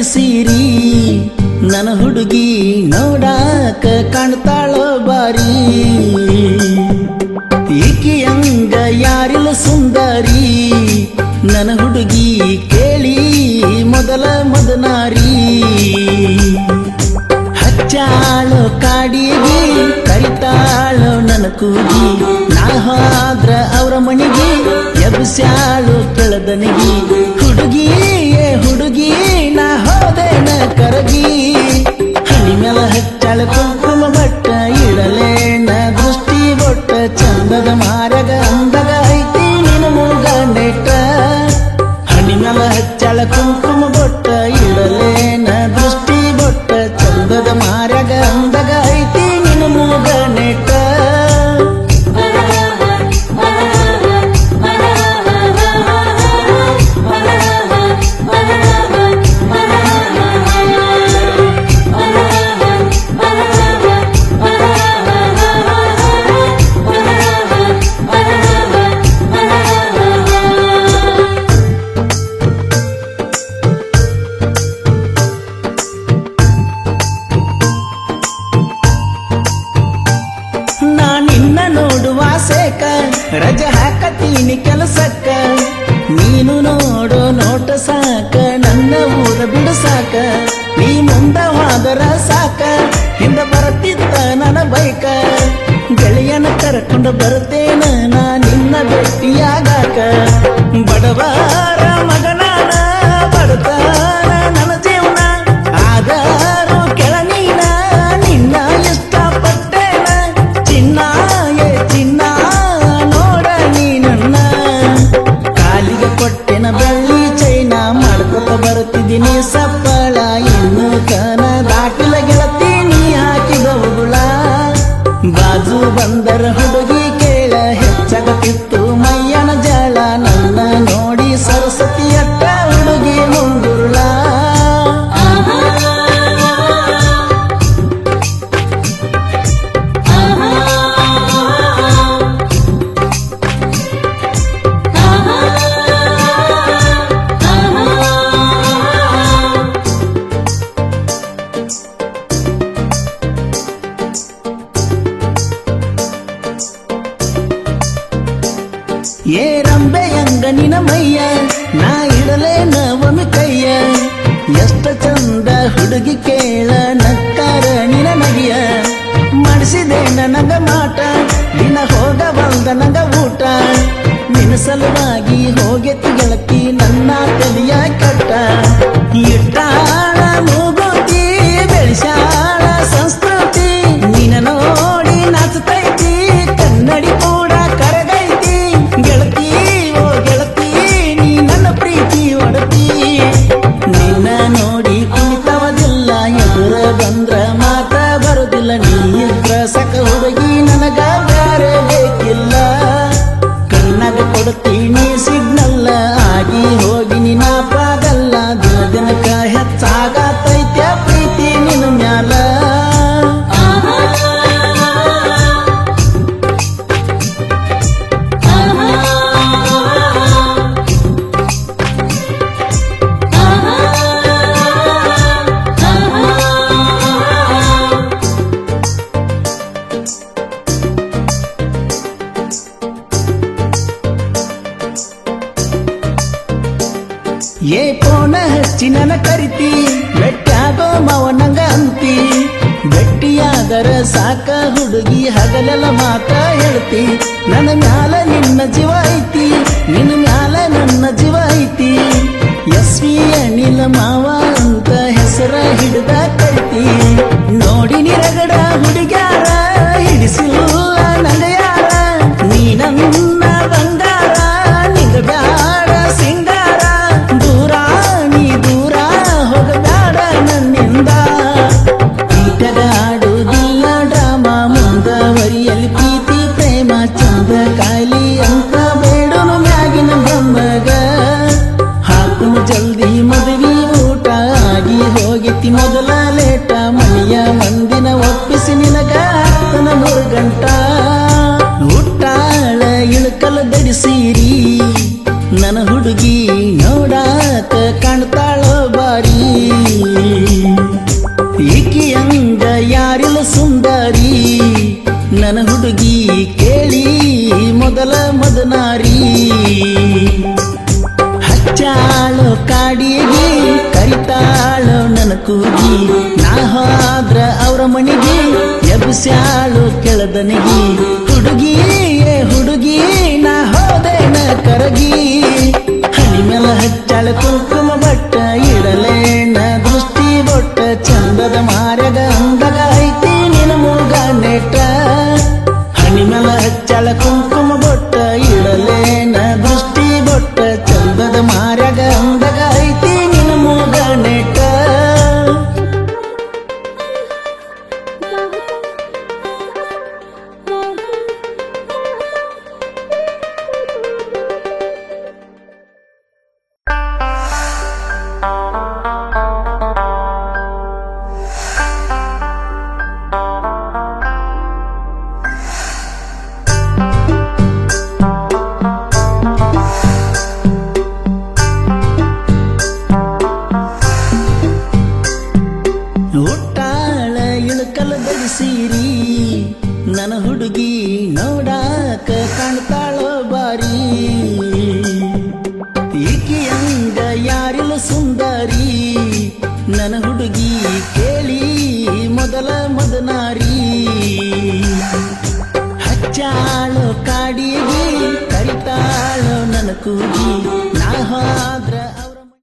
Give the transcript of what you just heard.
ಧರಿಸಿರಿ ನನ್ನ ಹುಡುಗಿ ನೋಡಾಕ ಕಾಣ್ತಾಳೋ ಬಾರಿ ಈಕಿಯಂಗ ಯಾರಿಲ್ಲ ಸುಂದರಿ ನನ್ನ ಹುಡುಗಿ ಕೇಳಿ ಮೊದಲ ಮದನಾರಿ ಹಚ್ಚಾಳೋ ಕಾಡಿಗೆ ಕರಿತಾಳೋ ನನ್ನ ಕೂಗಿ ನಾ ಹೋದ್ರ ಅವರ ಮಣಿಗೆ ಎಬ್ಸ್ಯಾಳು ಕೆಳದನಿಗೆ ಹುಡುಗಿ ಏ ಹುಡುಗಿ ನಾ ಹೋದೇನ ಕರಗಿ ಹನಿ ಮೇಲ ಹಚ್ಚಾಳ ಕುಂಕುಮ ಬಟ್ಟ ಇಡಲೇನ ದೃಷ್ಟಿ ಬೊಟ್ಟ ಚಂದದ ಮಾರಗ ಅಂದಗ ಐತಿ ನಿನ್ನ ಮೂಗ ನೆಟ್ಟ ಹನಿ ಮೇಲ ಹಚ್ಚಾಳ ಕುಂಕುಮ ಬೊಟ್ಟ ಇಡಲೇನ ದೃಷ್ಟಿ ಬೊಟ್ಟ ಚಂದದ ಮಾರಗ ಅಂದಗ ಐತಿ ನಿನ್ನ ಮೂಗ ನೆಟ್ಟ ನಾ ನಿನ್ನ ನೋಡುವ ಸೇಕ ರಜೆ ಹಾಕತೀನಿ ಕೆಲಸಕ್ಕ ನೀನು ನೋಡೋ ನೋಟ ಸಾಕ ನನ್ನ ಊರ ಬಿಡು ಸಾಕ ನೀ ಮುಂದ ಹೋದರ ಸಾಕ ಹಿಂದ ಬರುತ್ತಿತ್ತ ನನ್ನ ಬೈಕ ಗೆಳೆಯನ ಕರ್ಕೊಂಡು ಬರ್ತೇನ ನಾ ನಿನ್ನ ಭೇಟಿಯಾಗಾಕ ಬಡವರ ಮಗನಾನ ಬಡತಾನ ನನ್ನ ಜೀವನ ಆದರೂ ಕೆಳನೀನ ನಿನ್ನ ಇಷ್ಟಪಟ್ಟೇನ ಚಿನ್ನ ಏ ಚಿನ್ನ ನೋಡ ನೀ ನನ್ನ ಕಾಲಿಗೆ ಕೊಟ್ಟೆನ ಬೆಳ್ಳಿ ಚೈನ ಮಾಡ್ಕೊತ ಬರ್ತಿದ್ದೀನಿ ಸಪ್ಪಳ ಇನ್ನು ಕನ ದಾಟಿಲ ಗೆಳತಿ ನೀ ಹಾಕಿದ ಉಗುಳ ಬಾಜು ಬಂದರ ಹುಡುಗಿ ಕೇಳ ಹೆಚ್ಚಾಗತ್ತಿತ್ತು ಮೈಯನ ಜಳ ನನ್ನ ನೋಡಿ ಸರಸ್ವತಿ ಅಟ್ಟ ಹುಡುಗಿ ಮುಂದುರುಳ ಏ ರಂಬೆಯಂಗ ನಿನ ಮಯ್ಯ ನಾ ಇಡಲೇನ ಒಮ್ಮೆ ಕೈಯ ಎಷ್ಟ ಚಂದ ಹುಡುಗಿ ಕೇಳ ನಕ್ಕಾರ ನಿನ ನಗಿಯ ಮಾಡಿಸಿದೆ ನನಗ ಮಾಟ ದಿನ ಹೋಗ ಬಂದ ನಂಗ ಊಟ ನಿನ್ನ ಸಲುವಾಗಿ ಹೋಗೆತಿ ಗೆಳತಿ ನನ್ನ ತಲಿಯ ಕಟ್ಟ ಇಟ್ಟಾಳ ಮೂಗುತಿ ಬೆಳೆಸಾಳ ಸಂಸ್ಕೃತಿ ನಿನ್ನ ನೋಡಿ ನಾಚತೈತಿ ಕನ್ನಡಿ ಕೂಡ ಕರಗೈತಿ ಗೆಳತಿ ಓ ಗೆಳತಿ ನೀ ನನ್ನ ಪ್ರೀತಿ ಒಡತಿ ನಿನ್ನ ನೋಡಿ ಕುಣಿತವದಿಲ್ಲ ಎದುರ ಬಂದ್ರ ಮಾತ ಬರುದಿಲ್ಲ ನೀ ಇದ್ರ ಸಕ ಹುಡುಗಿ ನನಗ ಬ್ಯಾರೆ ಬೇಕಿಲ್ಲ ಕಣ್ಣಾಗ ಕೊಡ್ತೀನಿ ಸಿಗ್ನಲ್ಲ ಆಗಿ ಹೋಗಿ ನಿನ್ನ ಪಾಗಲ್ಲ ದಿನ ದಿನಕ್ಕ ಹೆಚ್ಚಾಗತೈತ್ಯ ಪ್ರೀತಿ ನಿನ್ನ ಮ್ಯಾಲ ಏ ಪೋನ ಹಚ್ಚಿ ನನ್ನ ಕರಿತಿ ಬೆಟ್ಟಾಗೋ ಮಾವನಂಗ ಅಂತಿ ಬೆಟ್ಟಿಯಾದರ ಸಾಕ ಹುಡುಗಿ ಹಗಲೆಲ್ಲ ಮಾತ ಹೇಳ್ತಿ ನನ್ನ ಮ್ಯಾಲ ನಿನ್ನ ಜೀವ ಐತಿ ನಿನ್ನ ಮ್ಯಾಲ ನನ್ನ ಜೀವ ಐತಿ ಎಸ್ ವಿ ಅನಿಲ ಮಾವ ಅಂತ ಹೆಸರ ಹಿಡ್ದ ಕೈತಿ ನೋಡಿ ನಿರಗಡ ಹುಡುಗ್ಯಾರ ಹಿಡಿಸಿಲ್ಲ ನಂಗ ಯಾರ ನೀ ನನ್ನ ಬಂಗಾರ ನಿಂಗ ಬ್ಯಾಡ ಸಿಂಗಾರ ದೂರ ನೀ ದೂರ ಹೋಗಬೇಡ ನನ್ನಿಂದ ಈಟಗಾಡುವುದಿಲ್ಲ ಡ್ರಾಮ ಮುಂದವರಿಯಲ್ಲಿ ಪ್ರೀತಿ ಪ್ರೇಮ ಚಂದ ಕಾಲಿ ಅಂತ ಬೇಡನು ಮ್ಯಾಗಿನ ಬಮ್ಮಗ ಹಾಕು ಜಲ್ದಿ ಮದುವೆ ಊಟ ಆಗಿ ಹೋಗಿತಿ ಮೊದಲ ಲೇಟ ಮನೆಯ ಮಂದಿನ ಒಪ್ಪಿಸಿ ನಿನಗ ಹತ್ತನ ಮೂರು ಗಂಟ ಹುಟ್ಟಾಳ ಇಳಕಲ ಧರಿಸಿರಿ ನನ್ನ ಹುಡುಗಿ ನೋಡಾಕ ಕಾಣ್ತಾಳೋ ಬಾರಿ ಮಣಿಗಿ ಎಬ್ಸ್ಯಾಳು ಕೆಳದನಿಗಿ ಹುಡುಗಿ ಏ ಹುಡುಗಿ ನಾ ಹೋದೇನ ಕರಗಿ ಹನಿ ಮೇಲ ಹಚ್ಚಾಳ ಕುಂಕುಮ ಬಟ್ಟ ಇಡಲೇನ ದೃಷ್ಟಿ ಬೊಟ್ಟ ಚಂದದ ಮಾರ್ಯಗ ಅಂದಗ ಐತಿ ನಿನ ಮೂಗ ನೆಟ್ಟ ಹನಿ ಮೇಲ ಹಚ್ಚಾಳ ಕುಂಕುಮ ಬೊಟ್ಟ ಇಡಲೇನ ದೃಷ್ಟಿ ಬೊಟ್ಟ ಚಂದದ ಮಾರ್ಯಗ ಅಂದಗ ಐತಿ ನಿನ ಮೂಗ ನೆಟ್ಟ ಒಟ್ಟಾಳ ಇಳಕಲ ಧರಿಸಿರಿ ನನ್ನ ಹುಡುಗಿ ನೋಡಾಕ ಕಾಣ್ತಾಳೋ ಬಾರಿ ಈಕೆಯಂಗ ಯಾರಿಲ್ಲ ಸುಂದರಿ ನನ್ನ ಹುಡುಗಿ ಕೇಳಿ ಮೊದಲ ಮದನಾರಿ ಹಚ್ಚಾಳೋ ಕಾಡಿಗೆ ಕರಿತಾಳೋ ನನ್ನ ಕೂಗಿ